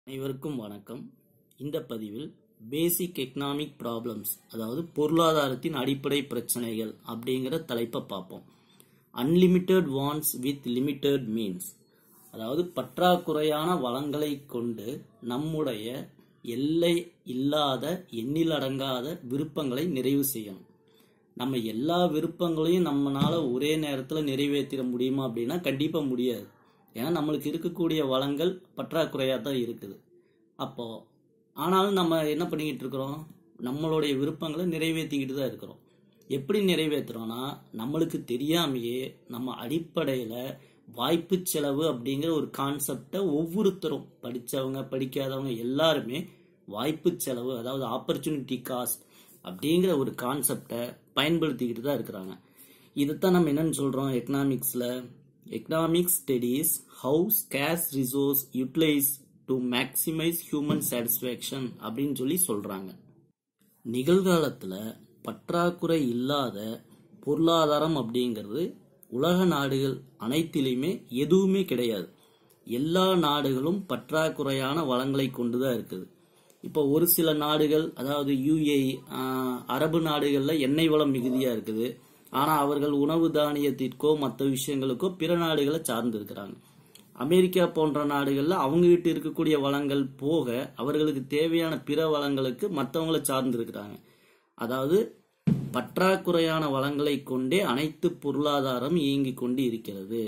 அனைவருக்கும் வணக்கம் இந்த பதிவில் பேசிக் எக்கனாமிக் ப்ராப்ளம்ஸ் அதாவது பொருளாதாரத்தின் அடிப்படை பிரச்சனைகள் அப்படிங்கிற தலைப்பை பார்ப்போம் unlimited wants with limited means அதாவது பற்றாக்குறையான வளங்களை கொண்டு நம்முடைய எல்லை இல்லாத எண்ணிலடங்காத விருப்பங்களை நிறைவு செய்யணும் நம்ம எல்லா விருப்பங்களையும் நம்மனால ஒரே நேரத்தில் நிறைவேற்றிட முடியுமா அப்படின்னா கண்டிப்பாக முடியாது ஏன்னா நம்மளுக்கு இருக்கக்கூடிய வளங்கள் பற்றாக்குறையாக தான் இருக்குது அப்போ ஆனாலும் நம்ம என்ன பண்ணிக்கிட்டு இருக்கிறோம் நம்மளுடைய விருப்பங்களை நிறைவேற்றிக்கிட்டு தான் இருக்கிறோம் எப்படி நிறைவேற்றுறோம்னா நம்மளுக்கு தெரியாமையே நம்ம அடிப்படையில் வாய்ப்பு செலவு அப்படிங்கிற ஒரு கான்செப்டை ஒவ்வொருத்தரும் படித்தவங்க படிக்காதவங்க எல்லாருமே வாய்ப்பு செலவு அதாவது ஆப்பர்ச்சுனிட்டி காஸ்ட் அப்படிங்கிற ஒரு கான்செப்டை பயன்படுத்திக்கிட்டு தான் இருக்கிறாங்க இதைத்தான் நம்ம என்னன்னு சொல்கிறோம் எக்கனாமிக்ஸில் economics studies how scarce resource utilise to maximise human satisfaction அப்படின்னு சொல்லி சொல்கிறாங்க நிகழ்காலத்தில் பற்றாக்குறை இல்லாத பொருளாதாரம் அப்படிங்கிறது உலக நாடுகள் அனைத்திலையுமே எதுவுமே கிடையாது எல்லா நாடுகளும் பற்றாக்குறையான வளங்களை கொண்டு தான் இருக்குது இப்போ ஒரு சில நாடுகள் அதாவது யுஏஇ அரபு நாடுகளில் எண்ணெய் வளம் மிகுதியாக இருக்குது ஆனால் அவர்கள் உணவு தானியத்திற்கோ மற்ற விஷயங்களுக்கோ பிற நாடுகளை சார்ந்து இருக்கிறாங்க அமெரிக்கா போன்ற நாடுகளில் அவங்ககிட்ட இருக்கக்கூடிய வளங்கள் போக அவர்களுக்கு தேவையான பிற வளங்களுக்கு மற்றவங்களை சார்ந்து இருக்கிறாங்க அதாவது பற்றாக்குறையான வளங்களை கொண்டே அனைத்து பொருளாதாரம் இயங்கி கொண்டு இருக்கிறது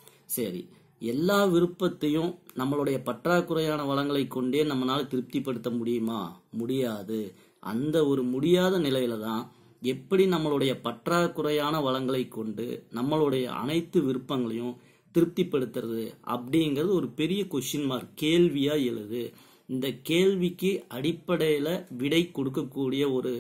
சரி எல்லா விருப்பத்தையும் நம்மளுடைய பற்றாக்குறையான வளங்களை கொண்டே நம்மளால திருப்திப்படுத்த முடியுமா முடியாது அந்த ஒரு முடியாத நிலையில தான் எப்படி நம்மளுடைய பற்றாக்குறையான வளங்களை கொண்டு நம்மளுடைய அனைத்து விருப்பங்களையும் திருப்திப்படுத்துறது அப்படிங்கிறது ஒரு பெரிய கொஷின் மார்க் கேள்வியா எழுது இந்த கேள்விக்கு அடிப்படையில விடை கொடுக்கக்கூடிய ஒரு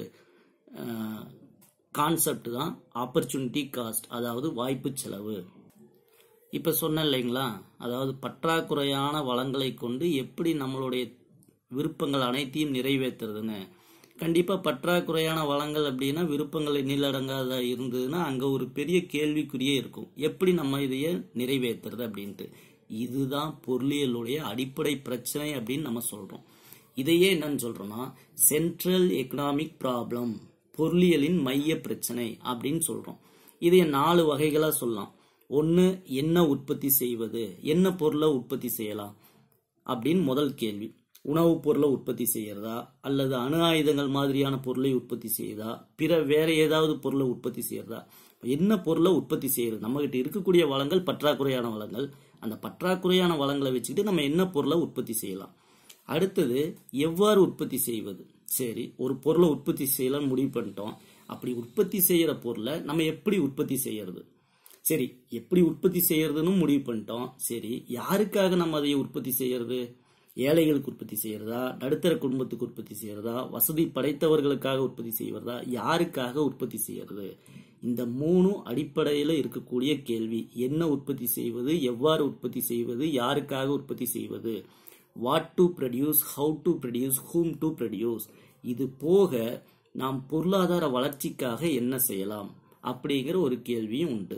கான்செப்ட் தான் ஆப்பர்ச்சுனிட்டி காஸ்ட் அதாவது வாய்ப்பு செலவு இப்போ சொன்னேன் இல்லைங்களா அதாவது பற்றாக்குறையான வளங்களை கொண்டு எப்படி நம்மளுடைய விருப்பங்கள் அனைத்தையும் நிறைவேற்றுறதுன்னு கண்டிப்பாக பற்றாக்குறையான வளங்கள் அப்படின்னா விருப்பங்கள் எண்ணிலடங்காத இருந்ததுன்னா அங்கே ஒரு பெரிய கேள்விக்குறியே இருக்கும் எப்படி நம்ம இதையே நிறைவேற்றுறது அப்படின்ட்டு இதுதான் பொருளியலுடைய அடிப்படை பிரச்சனை அப்படின்னு நம்ம சொல்கிறோம் இதையே என்னன்னு சொல்கிறோம்னா சென்ட்ரல் எக்கனாமிக் ப்ராப்ளம் பொருளியலின் மைய பிரச்சனை அப்படின்னு சொல்கிறோம் இதை நாலு வகைகளாக சொல்லலாம் ஒன்று என்ன உற்பத்தி செய்வது என்ன பொருளை உற்பத்தி செய்யலாம் அப்படின்னு முதல் கேள்வி உணவுப் பொருளை உற்பத்தி செய்யறதா அல்லது அணு ஆயுதங்கள் மாதிரியான பொருளை உற்பத்தி செய்யறதா பிற வேற ஏதாவது பொருளை உற்பத்தி செய்யறதா என்ன பொருளை உற்பத்தி செய்யறது நம்ம கிட்ட இருக்கக்கூடிய வளங்கள் பற்றாக்குறையான வளங்கள் அந்த பற்றாக்குறையான வளங்களை வச்சுக்கிட்டு நம்ம என்ன பொருளை உற்பத்தி செய்யலாம் அடுத்தது எவ்வாறு உற்பத்தி செய்வது சரி ஒரு பொருளை உற்பத்தி செய்யலாம்னு முடிவு பண்ணிட்டோம் அப்படி உற்பத்தி செய்யற பொருளை நம்ம எப்படி உற்பத்தி செய்யறது சரி எப்படி உற்பத்தி செய்யறதுன்னு முடிவு பண்ணிட்டோம் சரி யாருக்காக நம்ம அதை உற்பத்தி செய்யறது ஏழைகளுக்கு உற்பத்தி செய்யறதா நடுத்தர குடும்பத்துக்கு உற்பத்தி செய்யறதா வசதி படைத்தவர்களுக்காக உற்பத்தி செய்வதா யாருக்காக உற்பத்தி செய்யறது இந்த மூணும் அடிப்படையில் இருக்கக்கூடிய கேள்வி என்ன உற்பத்தி செய்வது எவ்வாறு உற்பத்தி செய்வது யாருக்காக உற்பத்தி செய்வது what to produce how to produce whom to produce இது போக நாம் பொருளாதார வளர்ச்சிக்காக என்ன செய்யலாம் அப்படிங்கிற ஒரு கேள்வியும் உண்டு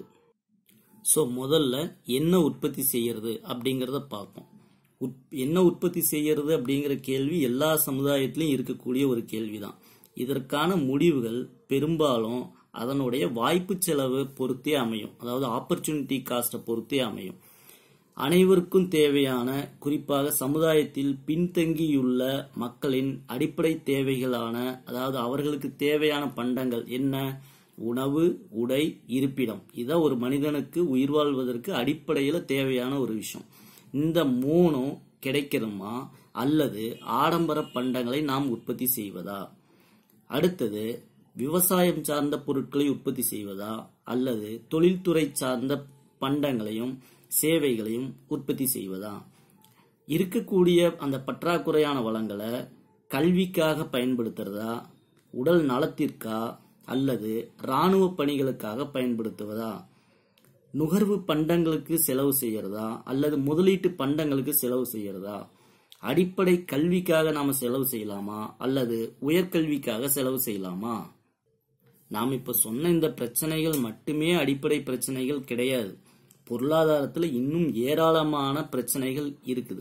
ஸோ முதல்ல என்ன உற்பத்தி செய்யறது அப்படிங்கிறத பார்ப்போம் என்ன உற்பத்தி செய்யறது அப்படிங்கிற கேள்வி எல்லா சமுதாயத்திலையும் இருக்கக்கூடிய ஒரு கேள்விதான் இதற்கான முடிவுகள் பெரும்பாலும் அதனுடைய வாய்ப்பு செலவு பொறுத்தே அமையும் அதாவது ஆப்பர்ச்சுனிட்டி காஸ்ட்டை பொறுத்தே அமையும் அனைவருக்கும் தேவையான குறிப்பாக சமுதாயத்தில் பின்தங்கியுள்ள மக்களின் அடிப்படை தேவைகளான அதாவது அவர்களுக்கு தேவையான பண்டங்கள் என்ன உணவு உடை இருப்பிடம் இதான் ஒரு மனிதனுக்கு உயிர் வாழ்வதற்கு அடிப்படையில் தேவையான ஒரு விஷயம் இந்த மூணும் கிடைக்கிறோமா அல்லது ஆடம்பர பண்டங்களை நாம் உற்பத்தி செய்வதா அடுத்தது விவசாயம் சார்ந்த பொருட்களை உற்பத்தி செய்வதா அல்லது தொழில்துறை சார்ந்த பண்டங்களையும் சேவைகளையும் உற்பத்தி செய்வதா இருக்கக்கூடிய அந்த பற்றாக்குறையான வளங்களை கல்விக்காக பயன்படுத்துறதா உடல் நலத்திற்கா அல்லது இராணுவ பணிகளுக்காக பயன்படுத்துவதா நுகர்வு பண்டங்களுக்கு செலவு செய்யறதா அல்லது முதலீட்டு பண்டங்களுக்கு செலவு செய்யறதா அடிப்படை கல்விக்காக நாம செலவு செய்யலாமா அல்லது உயர்கல்விக்காக செலவு செய்யலாமா நாம் இப்ப சொன்ன இந்த பிரச்சனைகள் மட்டுமே அடிப்படை பிரச்சனைகள் கிடையாது பொருளாதாரத்தில் இன்னும் ஏராளமான பிரச்சனைகள் இருக்குது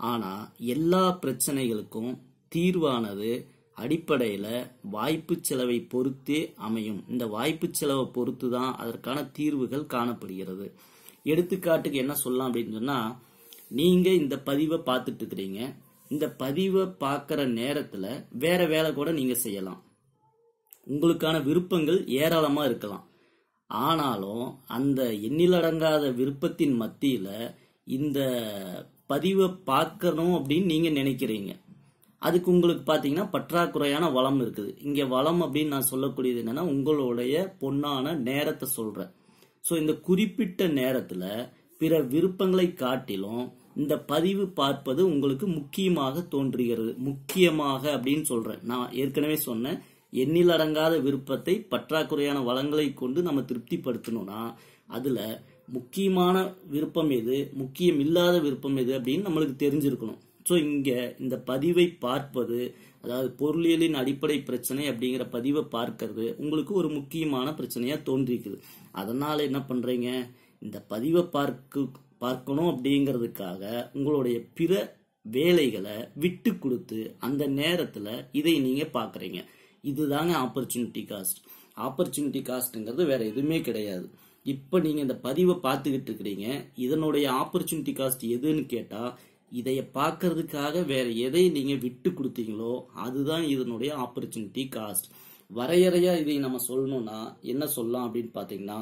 ஆனா எல்லா பிரச்சனைகளுக்கும் தீர்வானது அடிப்படையில் வாய்ப்பு செலவை பொறுத்தே அமையும் இந்த வாய்ப்பு செலவை பொறுத்து தான் அதற்கான தீர்வுகள் காணப்படுகிறது எடுத்துக்காட்டுக்கு என்ன சொல்லலாம் அப்படின்னு சொன்னா நீங்க இந்த பதிவை பார்த்துட்டு இருக்கிறீங்க இந்த பதிவை பார்க்குற நேரத்தில் வேற வேலை கூட நீங்க செய்யலாம் உங்களுக்கான விருப்பங்கள் ஏராளமா இருக்கலாம் ஆனாலும் அந்த எண்ணிலடங்காத விருப்பத்தின் மத்தியில இந்த பதிவை பார்க்கணும் அப்படின்னு நீங்க நினைக்கிறீங்க அதுக்கு உங்களுக்கு பார்த்தீங்கன்னா பற்றாக்குறையான வளம் இருக்குது இங்க வளம் அப்படின்னு நான் சொல்லக்கூடியது என்னன்னா உங்களுடைய பொன்னான நேரத்தை சொல்றேன் ஸோ இந்த குறிப்பிட்ட நேரத்துல பிற விருப்பங்களை காட்டிலும் இந்த பதிவு பார்ப்பது உங்களுக்கு முக்கியமாக தோன்றுகிறது முக்கியமாக அப்படின்னு சொல்றேன் நான் ஏற்கனவே சொன்னேன் எண்ணிலடங்காத விருப்பத்தை பற்றாக்குறையான வளங்களை கொண்டு நம்ம திருப்திப்படுத்தணும்னா அதுல முக்கியமான விருப்பம் எது முக்கியம் இல்லாத விருப்பம் எது அப்படின்னு நம்மளுக்கு தெரிஞ்சிருக்கணும் ஸோ இங்க இந்த பதிவை பார்ப்பது அதாவது பொருளியலின் அடிப்படை பிரச்சனை அப்படிங்கிற பதிவை பார்க்கறது உங்களுக்கு ஒரு முக்கியமான பிரச்சனையா தோன்றிக்குது அதனால என்ன பண்றீங்க இந்த பதிவை பார்க்க பார்க்கணும் அப்படிங்கிறதுக்காக உங்களுடைய பிற வேலைகளை விட்டு கொடுத்து அந்த நேரத்துல இதை நீங்க பாக்குறீங்க இதுதாங்க ஆப்பர்ச்சுனிட்டி காஸ்ட் ஆப்பர்ச்சுனிட்டி காஸ்ட்ங்கிறது வேற எதுவுமே கிடையாது இப்போ நீங்க இந்த பதிவை பார்த்துக்கிட்டு இருக்கிறீங்க இதனுடைய ஆப்பர்ச்சுனிட்டி காஸ்ட் எதுன்னு கேட்டா இதைய பார்க்கறதுக்காக வேற எதை நீங்க விட்டு கொடுத்தீங்களோ அதுதான் இதனுடைய ஆப்பர்ச்சுனிட்டி காஸ்ட் வரையறையா இதை நம்ம சொல்லணும்னா என்ன சொல்லலாம் அப்படின்னு பாத்தீங்கன்னா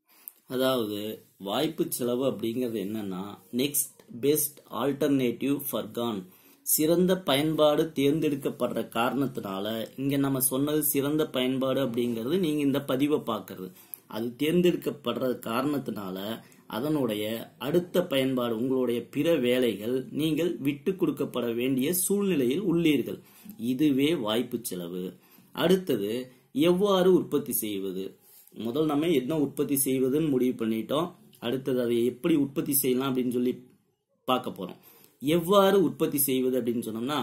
அதாவது வாய்ப்பு செலவு அப்படிங்கிறது என்னன்னா next best alternative forgone சிறந்த பயன்பாடு தேர்ந்தெடுக்கப்படுற காரணத்தினால இங்க நம்ம சொன்னது சிறந்த பயன்பாடு அப்படிங்கிறது நீங்க இந்த பதிவை பார்க்கறது அது தேர்ந்தெடுக்கப்படுற காரணத்தினால அதனுடைய அடுத்த பயன்பாடு உங்களுடைய பிற வேலைகள் நீங்கள் விட்டு கொடுக்கப்பட வேண்டிய சூழ்நிலையில் உள்ளீர்கள் இதுவே வாய்ப்பு செலவு அடுத்தது எவ்வாறு உற்பத்தி செய்வது முதல் நம்ம என்ன உற்பத்தி செய்வதுன்னு முடிவு பண்ணிட்டோம் அடுத்தது அதை எப்படி உற்பத்தி செய்யலாம் அப்படின்னு சொல்லி பார்க்க போறோம் எவ்வாறு உற்பத்தி செய்வது அப்படின்னு சொன்னோம்னா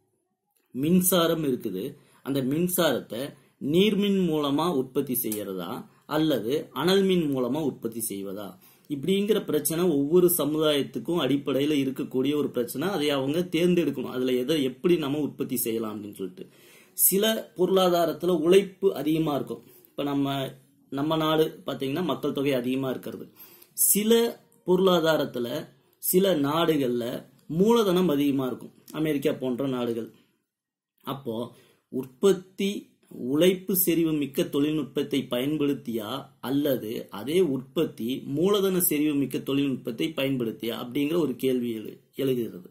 மின்சாரம் இருக்குது அந்த மின்சாரத்தை நீர்மின் மூலமா உற்பத்தி செய்யறதா அல்லது அனல் மின் மூலமா உற்பத்தி செய்வதா இப்படிங்கிற பிரச்சனை ஒவ்வொரு சமுதாயத்துக்கும் அடிப்படையில் இருக்கக்கூடிய ஒரு பிரச்சனை அதை அவங்க தேர்ந்தெடுக்கணும் அதுல எதை எப்படி நம்ம உற்பத்தி செய்யலாம் அப்படின்னு சொல்லிட்டு சில பொருளாதாரத்துல உழைப்பு அதிகமா இருக்கும் இப்ப நம்ம நம்ம நாடு பாத்தீங்கன்னா மக்கள் தொகை அதிகமா இருக்கிறது சில பொருளாதாரத்துல சில நாடுகள்ல மூலதனம் அதிகமா இருக்கும் அமெரிக்கா போன்ற நாடுகள் அப்போ உற்பத்தி உழைப்பு செறிவு மிக்க தொழில்நுட்பத்தை பயன்படுத்தியா அல்லது அதே உற்பத்தி மூலதன செறிவு மிக்க தொழில்நுட்பத்தை பயன்படுத்தியா அப்படிங்கிற ஒரு கேள்வி எழு எழுகிறது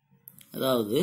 அதாவது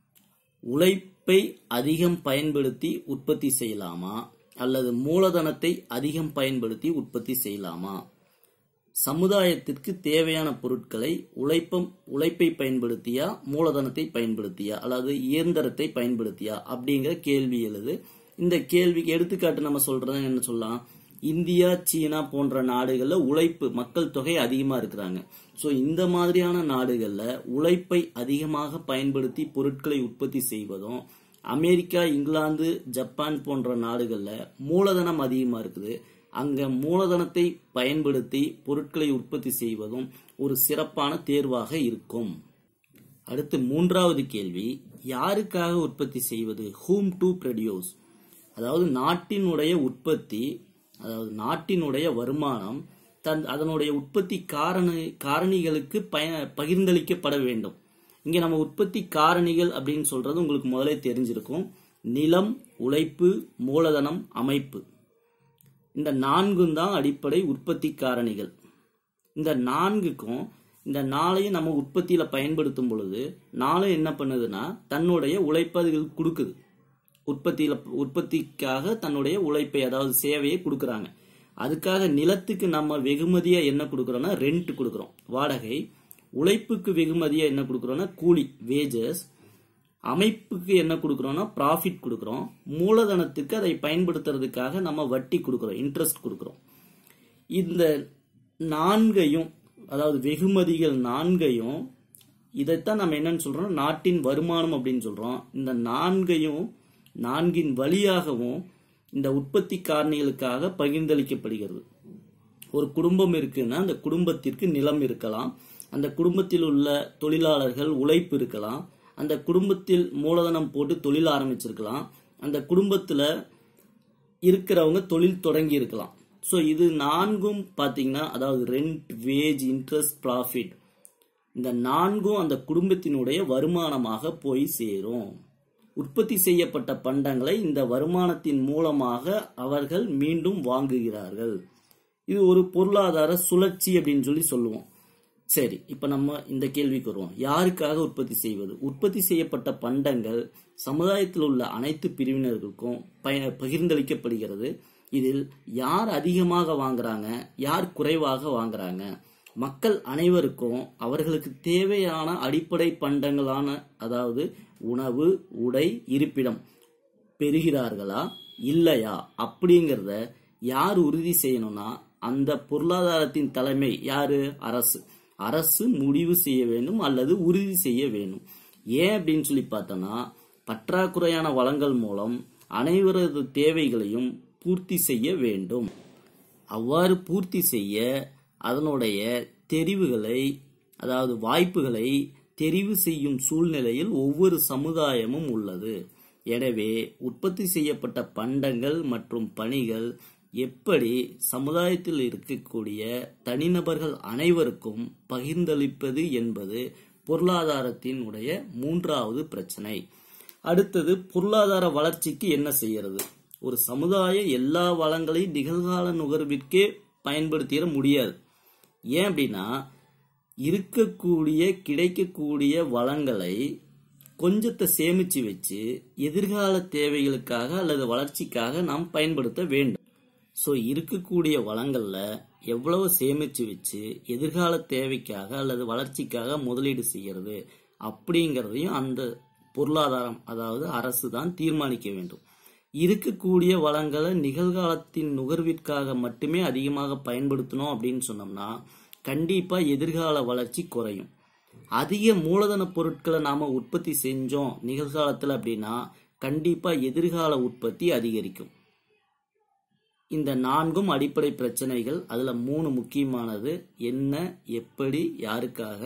உழைப்பை அதிகம் பயன்படுத்தி உற்பத்தி செய்யலாமா அல்லது மூலதனத்தை அதிகம் பயன்படுத்தி உற்பத்தி செய்யலாமா சமுதாயத்திற்கு தேவையான பொருட்களை உழைப்பம் உழைப்பை பயன்படுத்தியா மூலதனத்தை பயன்படுத்தியா அல்லது இயந்திரத்தை பயன்படுத்தியா அப்படிங்கிற கேள்வி எழுது இந்த கேள்விக்கு எடுத்துக்காட்டு நம்ம சொல்றது என்ன சொல்லலாம் இந்தியா சீனா போன்ற நாடுகள்ல உழைப்பு மக்கள் தொகை அதிகமா இருக்கிறாங்க சோ இந்த மாதிரியான நாடுகள்ல உழைப்பை அதிகமாக பயன்படுத்தி பொருட்களை உற்பத்தி செய்வதும் அமெரிக்கா இங்கிலாந்து ஜப்பான் போன்ற நாடுகள்ல மூலதனம் அதிகமா இருக்குது அங்க மூலதனத்தை பயன்படுத்தி பொருட்களை உற்பத்தி செய்வதும் ஒரு சிறப்பான தேர்வாக இருக்கும் அடுத்து மூன்றாவது கேள்வி யாருக்காக உற்பத்தி செய்வது ஹூம் டு ப்ரொடியூஸ் அதாவது நாட்டினுடைய உற்பத்தி அதாவது நாட்டினுடைய வருமானம் தன் அதனுடைய உற்பத்தி காரணி காரணிகளுக்கு பய பகிர்ந்தளிக்கப்பட வேண்டும் இங்க நம்ம உற்பத்தி காரணிகள் அப்படின்னு சொல்றது உங்களுக்கு முதலே தெரிஞ்சிருக்கும் நிலம் உழைப்பு மூலதனம் அமைப்பு இந்த நான்கும் தான் அடிப்படை உற்பத்தி காரணிகள் இந்த நான்குக்கும் இந்த நாளையும் நம்ம உற்பத்தியில பயன்படுத்தும் பொழுது நாளும் என்ன பண்ணுதுன்னா தன்னுடைய உழைப்பை அதுகளுக்கு கொடுக்குது உற்பத்தியில உற்பத்திக்காக தன்னுடைய உழைப்பை அதாவது சேவையை கொடுக்குறாங்க அதுக்காக நிலத்துக்கு நம்ம வெகுமதியா என்ன கொடுக்குறோம்னா ரெண்ட் கொடுக்குறோம் வாடகை உழைப்புக்கு வெகுமதியா என்ன கொடுக்குறோம்னா கூலி வேஜஸ் அமைப்புக்கு என்ன கொடுக்குறோம்னா ப்ராஃபிட் கொடுக்குறோம் மூலதனத்துக்கு அதை பயன்படுத்துறதுக்காக நம்ம வட்டி கொடுக்குறோம் இன்ட்ரெஸ்ட் கொடுக்குறோம் இந்த நான்கையும் அதாவது வெகுமதிகள் நான்கையும் இதைத்தான் நம்ம என்னன்னு சொல்றோம் நாட்டின் வருமானம் அப்படின்னு சொல்றோம் இந்த நான்கையும் நான்கின் வழியாகவும் இந்த உற்பத்தி காரணிகளுக்காக பகிர்ந்தளிக்கப்படுகிறது ஒரு குடும்பம் இருக்குன்னா அந்த குடும்பத்திற்கு நிலம் இருக்கலாம் அந்த குடும்பத்தில் உள்ள தொழிலாளர்கள் உழைப்பு இருக்கலாம் அந்த குடும்பத்தில் மூலதனம் போட்டு தொழில் ஆரம்பிச்சிருக்கலாம் அந்த குடும்பத்துல இருக்கிறவங்க தொழில் தொடங்கி இருக்கலாம் ஸோ இது நான்கும் பார்த்தீங்கன்னா அதாவது ரெண்ட் வேஜ் இன்ட்ரெஸ்ட் ப்ராஃபிட் இந்த நான்கும் அந்த குடும்பத்தினுடைய வருமானமாக போய் சேரும் உற்பத்தி செய்யப்பட்ட பண்டங்களை இந்த வருமானத்தின் மூலமாக அவர்கள் மீண்டும் வாங்குகிறார்கள் இது ஒரு பொருளாதார சுழற்சி அப்படின்னு சொல்லி சொல்லுவோம் சரி இப்ப நம்ம இந்த கேள்விக்கு வருவோம் யாருக்காக உற்பத்தி செய்வது உற்பத்தி செய்யப்பட்ட பண்டங்கள் சமுதாயத்தில் உள்ள அனைத்து பிரிவினர்களுக்கும் பய பகிர்ந்தளிக்கப்படுகிறது இதில் யார் அதிகமாக வாங்குறாங்க யார் குறைவாக வாங்குறாங்க மக்கள் அனைவருக்கும் அவர்களுக்கு தேவையான அடிப்படை பண்டங்களான அதாவது உணவு உடை இருப்பிடம் பெறுகிறார்களா இல்லையா அப்படிங்கிறத யார் உறுதி செய்யணும்னா அந்த பொருளாதாரத்தின் தலைமை யாரு அரசு அரசு முடிவு செய்ய வேண்டும் அல்லது உறுதி செய்ய வேண்டும் ஏன் அப்படின்னு சொல்லி பார்த்தோம்னா பற்றாக்குறையான வளங்கள் மூலம் அனைவரது தேவைகளையும் பூர்த்தி செய்ய வேண்டும் அவ்வாறு பூர்த்தி செய்ய அதனுடைய தெரிவுகளை அதாவது வாய்ப்புகளை தெரிவு செய்யும் சூழ்நிலையில் ஒவ்வொரு சமுதாயமும் உள்ளது எனவே உற்பத்தி செய்யப்பட்ட பண்டங்கள் மற்றும் பணிகள் எப்படி சமுதாயத்தில் இருக்கக்கூடிய தனிநபர்கள் அனைவருக்கும் பகிர்ந்தளிப்பது என்பது பொருளாதாரத்தினுடைய மூன்றாவது பிரச்சனை அடுத்தது பொருளாதார வளர்ச்சிக்கு என்ன செய்யறது ஒரு சமுதாயம் எல்லா வளங்களையும் நிகழ்கால நுகர்விற்கே பயன்படுத்திட முடியாது ஏன் அப்படின்னா இருக்கக்கூடிய கிடைக்கக்கூடிய வளங்களை கொஞ்சத்தை சேமிச்சு வச்சு எதிர்கால தேவைகளுக்காக அல்லது வளர்ச்சிக்காக நாம் பயன்படுத்த வேண்டும் ஸோ இருக்கக்கூடிய வளங்கள்ல எவ்வளவு சேமிச்சு வச்சு எதிர்கால தேவைக்காக அல்லது வளர்ச்சிக்காக முதலீடு செய்யறது அப்படிங்கிறதையும் அந்த பொருளாதாரம் அதாவது அரசு தான் தீர்மானிக்க வேண்டும் இருக்கக்கூடிய வளங்களை நிகழ்காலத்தின் நுகர்விற்காக மட்டுமே அதிகமாக பயன்படுத்தணும் அப்படின்னு சொன்னோம்னா கண்டிப்பா எதிர்கால வளர்ச்சி குறையும் அதிக மூலதன பொருட்களை நாம உற்பத்தி செஞ்சோம் நிகழ்காலத்துல அப்படின்னா கண்டிப்பா எதிர்கால உற்பத்தி அதிகரிக்கும் இந்த நான்கும் அடிப்படை பிரச்சனைகள் அதுல மூணு முக்கியமானது என்ன எப்படி யாருக்காக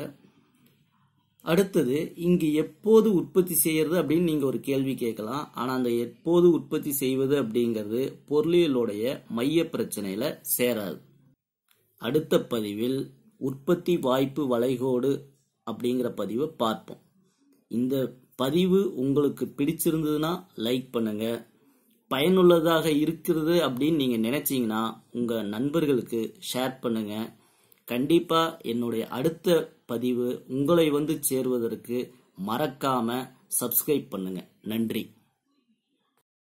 அடுத்தது இங்கு எப்போது உற்பத்தி செய்யறது அப்படின்னு நீங்க ஒரு கேள்வி கேட்கலாம் ஆனா அந்த எப்போது உற்பத்தி செய்வது அப்படிங்கிறது பொருளியலுடைய மைய பிரச்சனையில சேராது அடுத்த பதிவில் உற்பத்தி வாய்ப்பு வளைகோடு அப்படிங்கிற பதிவை பார்ப்போம் இந்த பதிவு உங்களுக்கு பிடிச்சிருந்ததுன்னா லைக் பண்ணுங்க பயனுள்ளதாக இருக்கிறது அப்படின்னு நீங்க நினைச்சீங்கன்னா உங்க நண்பர்களுக்கு ஷேர் பண்ணுங்க கண்டிப்பா என்னுடைய அடுத்த பதிவு உங்களை வந்து சேருவதற்கு மறக்காம சப்ஸ்கிரைப் பண்ணுங்க நன்றி